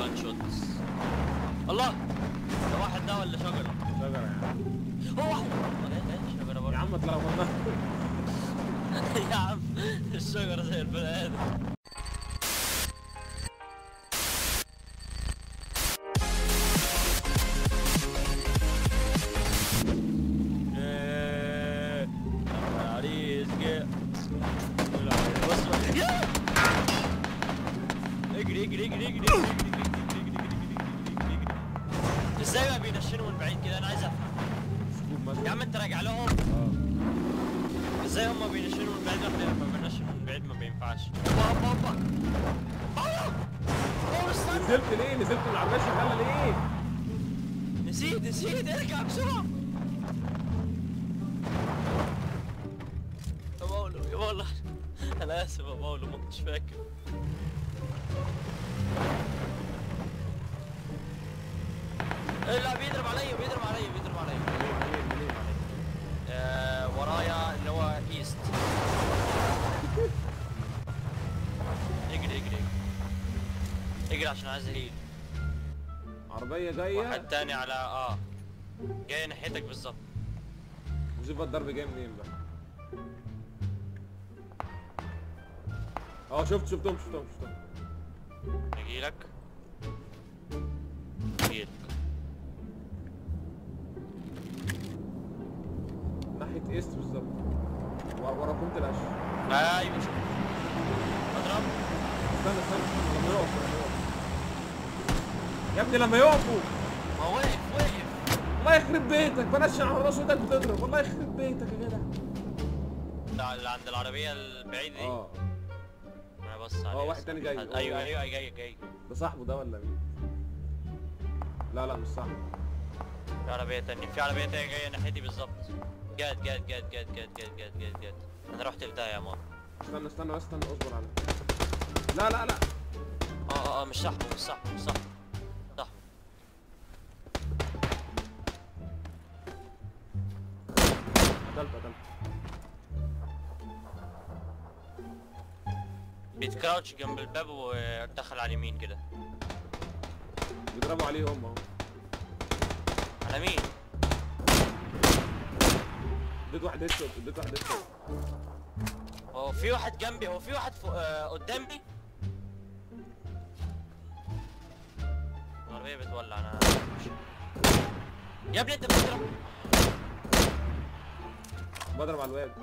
جان شوتس الله ده واحد ده ولا شجرة؟ شجره يا عم هو واحد ايه ايه شجرة يا برضه عم اطلع والله يا عم الشجرة زي البني آدم إيه، العريس جه. بص بقى. يا! اجري اجري اجري اجري اجري اجري اجري اجري اجري اجري ازاي بقى بينشنوا من بعيد كده انا عايز افهم سكوب يا مثلا عم انت راجع لهم اه ازاي هما بينشنوا من بعيد واحنا لما بنشن من بعيد ما بينفعش هوبا هوبا هوبا هوبا هوبا استنى نزلت ليه نزلت من العربيه شغاله ليه نسيت نسيت ارجع بسرعة يا باولو يا باولو انا اسف يا باولو ما كنتش فاكر إيه، لا بيضرب عليا بيضرب عليا بيضرب عليا آه، ورايا اللي هو ايست اجري اجري اجري اجري عشان عايز اهيل عربيه جايه واحد تاني على اه جاي ناحيتك بالظبط نشوف بقى الضرب جاي منين بقى اه شفت شفتهم شفتهم شفتهم نجيلك نجيلك ناحيه ايست بالظبط ورا ورا كنت القش ايوه شوف اضرب استنى استنى استنى لما يقف لما يقف يا ابني لما يقفوا ما وقف وقف الله يخرب بيتك بلاش على راس ايدك بتضرب والله يخرب بيتك يا جدع ده اللي عند العربية البعيدة دي اه انا بص عليه واحد تاني جاي. ايوه ايوه جاي جاي ده صاحبه ده ولا مين لا لا مش صاحبه في عربية تانية في عربية تانية جاية ناحيتي بالظبط جات جات جات جات جات جات جات جات جات انا رحت في داهية يا ماما استنى استنى بس استنى اصبر على لا لا لا اه اه اه مش صاحبه مش صاحبه مش صاحبه صاحبه قتلت قتلت بيتكراوتش جنب الباب ودخل على اليمين كده بيضربوا عليه هم اهو على مين؟ اديت واحد هيد شوت اديت واحد هيد شوت هو في واحد جنبي هو في واحد فوق آه قدامي العربية بتولع انا يا ابني انت بتضرب بضرب على الواد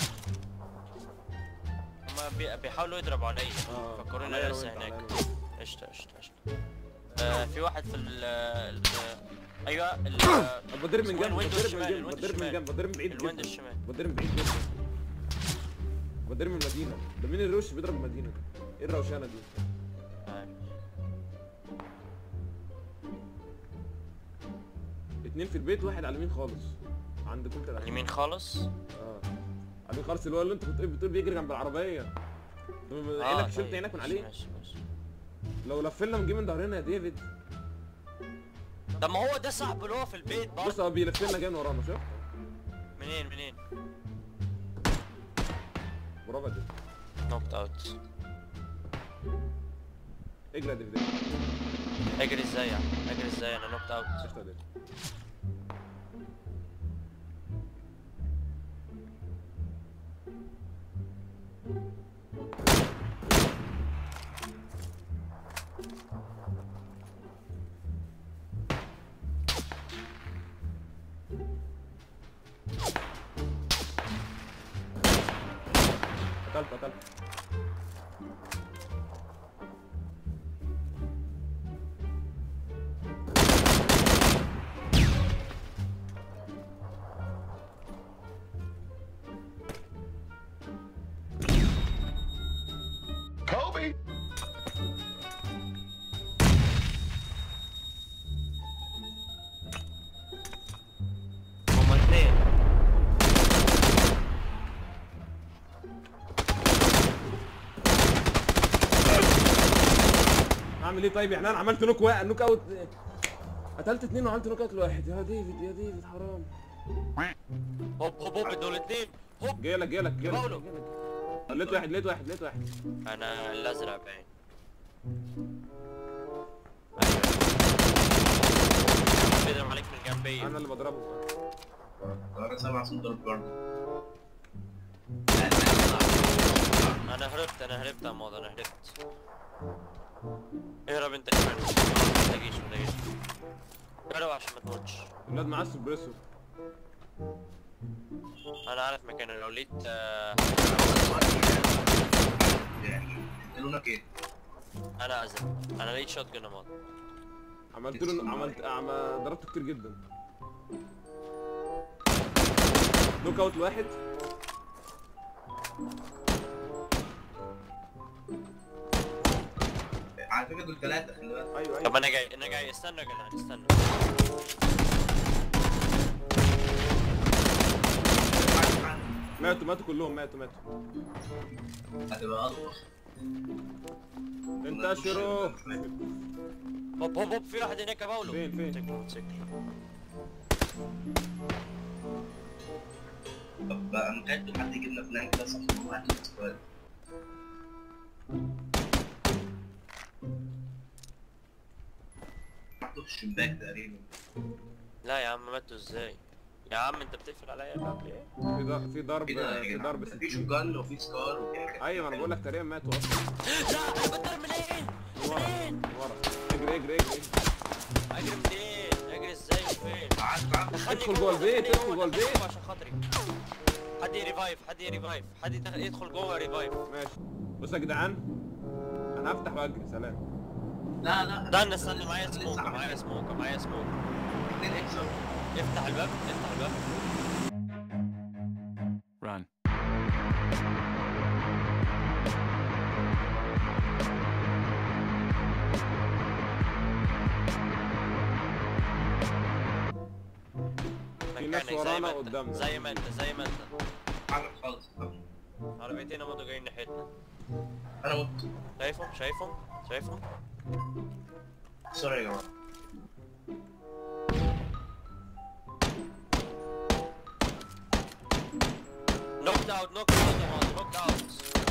هما بي- بيحاولوا يضربوا عليا اه فكروني عليا انا أنا لسه وأنت، هناك عليا أنا وأنت. قشطة قشطة قشطة آه في واحد في ال ال- ايوه ال بضرب من اسمه جنب الويندو بضرب من الشمال، جنب الويندو بضرب من الشمال. جنب بضرب من بعيد الويندو جدا الشمال بضرب من بعيد جدا بضرب من المدينة ده مين الروش بيضرب من المدينة ده؟ ايه الروشانة دي؟ عارف. اتنين في البيت واحد على اليمين خالص عند كنت الأخير. اليمين خالص اه على اليمين خالص اللي هو اللي انت كنت بتقول بيجري جنب العربية عينك شلت طيب، عينك من ماشي، عليه ماشي ماشي لو لفلنا من جه من ظهرنا يا ديفيد طب ما هو ده صاحبه اللي هو في البيت بص برضه هو بيلف لنا جاي من ورانا شوف منين منين برافو يا ديفيد نوكت اوت اجري يا ديفيد اجري ازاي يعني اجري ازاي انا نوكت اوت قشطة يا ديفيد قتلت قتلت Kobe. هما اتنين اعمل ايه طيب يعني انا عملت نوك واحد نوك اوت قتلت اتنين وعملت نوك اوت لواحد يا ديفيد يا ديفيد حرام هوب هوب هوب دول اتنين هوب جايلك جايلك جايلك باولو. جايلك. لقيت واحد لقيت واحد لقيت واحد انا الازرق باين جنبي انا اللي بضربه انا سامع صوت ضرب برضه انا هربت انا هربت يا ماضي انا هربت اهرب انت كمان ما تلاقيش ما تلاقيش اهرب عشان ما تموتش الولاد معاه سبريسو انا عارف مكانه لو لقيت آه، يعني لونك ايه؟ انا ازرق انا لقيت شوت جن يا ماضي عملت له عملت عم... ضربته كتير جدا نوك اوت لواحد على فكره دول ثلاثه خلي بالك ايوه طب ايوه انا جاي انا جاي استنى يا جدعان استنى ماتوا ماتوا كلهم ماتوا ماتوا هتبقى اضوء انتشروا هوب هوب هوب في واحد هناك يا باولو فين- فين؟ موتوسيكل، موتوسيكل. طب بقى انا متاكد حد يجيب لنا فلان كده صح هو هات لي سؤال محطوط في الشباك تقريبا لا يا عم ماتوا ازاي يا عم انت بتقفل عليا الباب ليه في ضرب في ضرب ايه ده يا في جدعان؟ ضرب في شو جن وفي سكار وفي حاجات ايوه انا بقول لك تقريبا ماتوا اصلا لا انا بضرب منين من ورا من ورا اجري اجري اجري اجري منين اجري ازاي وفين تعال تعال دخلني ادخل جوه البيت، دخلني ادخل جوه البيت. دخلني عشان خاطري حد يريفايف حد يريفايف حد يدخل- يدخل جوه ريفايف ماشي بصوا يا جدعان انا هفتح واجري سلام لا لا استنى استنى معايا لسه سموك عامل معايا سموك معايا سموك اتنين اكس أهو. افتح الباب افتح الباب Run. في ناس مكانك زي ورانا ما انت قدامنا. زي ما انت زي ما انت حرك خالص عربيتين هنا جايين ناحيتنا انا مت شايفهم شايفهم شايفهم سوري يا جماعه نوك اوت نوك اوت يا مان نوك اوت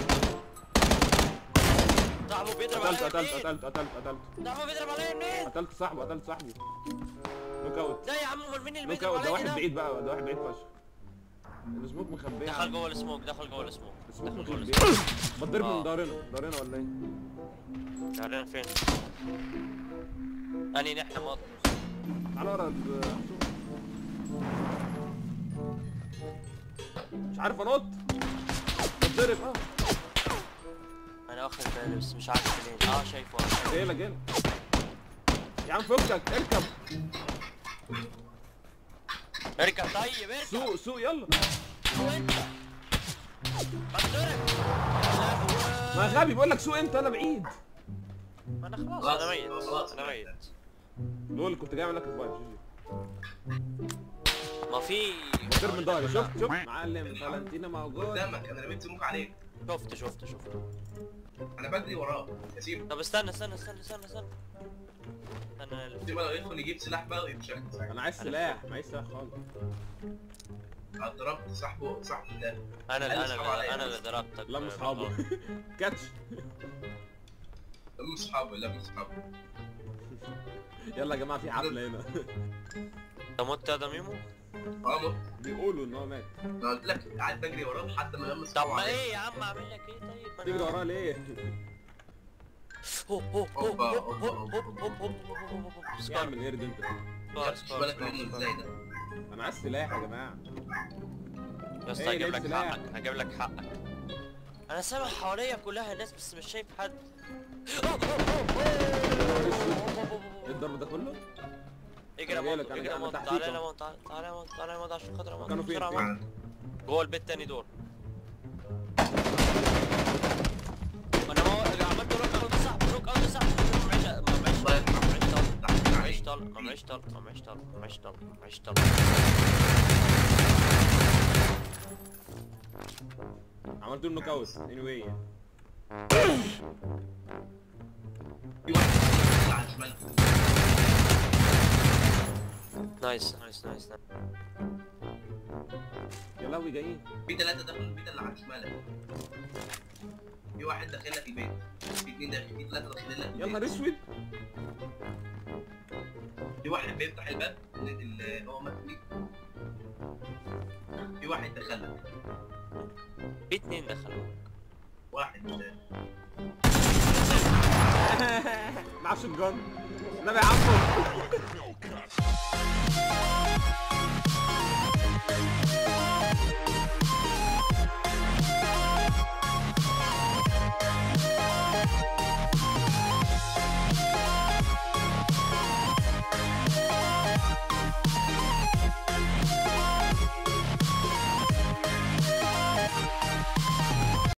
صاحبه بيضرب قتلت عليا قتلت منين قتلت قتلت قتلت صاحبه بيضرب عليا منين قتلت صاحبه قتلت صاحبه نوك اوت لا يا عم امال مين اللي نوك بيضرب اوت ده عليا واحد هنا بعيد بقى ده واحد بعيد فشخ السموك مخبيه دخل جوه السموك دخل جوه السموك السموك دخل جوه مخبيه السموك بتضرب آه. من دارنا دارنا ولا ايه تعالى فين اني ناحية ماضي تعالى ورا ال- مش عارف انط بتضرب اه انا واخد بالي بس مش عارف منين اه شايفه آه، شايفه. جاي لك جاي لك. يا عم فكك اركب اركب طيب اركب سوق سوق يلا سوق انت بتضرب ما غبي بقول لك سوق انت انا بعيد ما انا خلاص خلاص، انا ميت خلاص. انا ميت اللي هو اللي كنت جاي اعمل لك الفايف جي جي ما في بتضرب من ظهري شفت شفت معلم فالنتينا موجود قدامك انا رميت سموك عليك شفت شفت شفت انا بجري وراه ياسين طب استنى استنى استنى استنى استنى انا ال- يبقى لو يدخل يجيب سلاح بقى ويمشي انا عايز سلاح معيش سلاح خالص انا ضربت صاحبه صاحبه ده انا قال انا اصحاب اللي- عليا. انا اللي ضربتك لم اصحابه كاتش لم اصحابه لم اصحابه يلا يا جماعه في حفله هنا انت مت يا دميمو اه مت بيقولوا ان هو مات انا قلت لك قاعد بجري وراه لحد ما لم طب اصحابه ما عليا. ايه يا عم اعمل لك ايه طيب ما أنا- تجري وراه ليه هوب هوب هوب هوبا، هوب هوبا، هوب هوبا، هوب هوب هوب هوب هوب هوب سكار يعمل قرد انت سكار مش سكار بالك سكار منه سكار. ازاي ده انا عايز سلاح يا جماعه يا اسطى إيه، هجيب لقيت لك سلاح. حقك هجيب لك حقك انا سامع حواليا كلها ناس بس مش شايف حد ايه الضرب ده كله اجري يا أنا مونت جايلك، أنا اجري يا جاي- مونت أنا تعالى تحتيك يا أهو. مونت تعالى يا مونت تعالى يا مونت عشان خاطر يا مونت كانوا فين؟ بسرعة يا فين؟ مونت. معانا. جوه البيت تاني دور انا ما عملت روك اوت صاحبي روك اوت صاحبي ما معيش ما معيش الله يرحمه. ما معيش طلق تحت ما معيش عليك. طلق ما معيش طلق ما معيش طلق ما معيش طلق ما معيش طلق عملت له نوك اوت اني واي في واحد على الشمال نايس نايس نايس نايس. يا لهوي جايين في ثلاثة دخلوا البيت اللي على شمالك في واحد داخل لك البيت في اتنين داخل في ثلاثة داخلين لك يا البيت نهار اسود في واحد بيفتح الباب اللي اللي هو مات فيه في واحد دخل لك في اتنين دخلوا واحد معاه شوت جان نبي يا عمو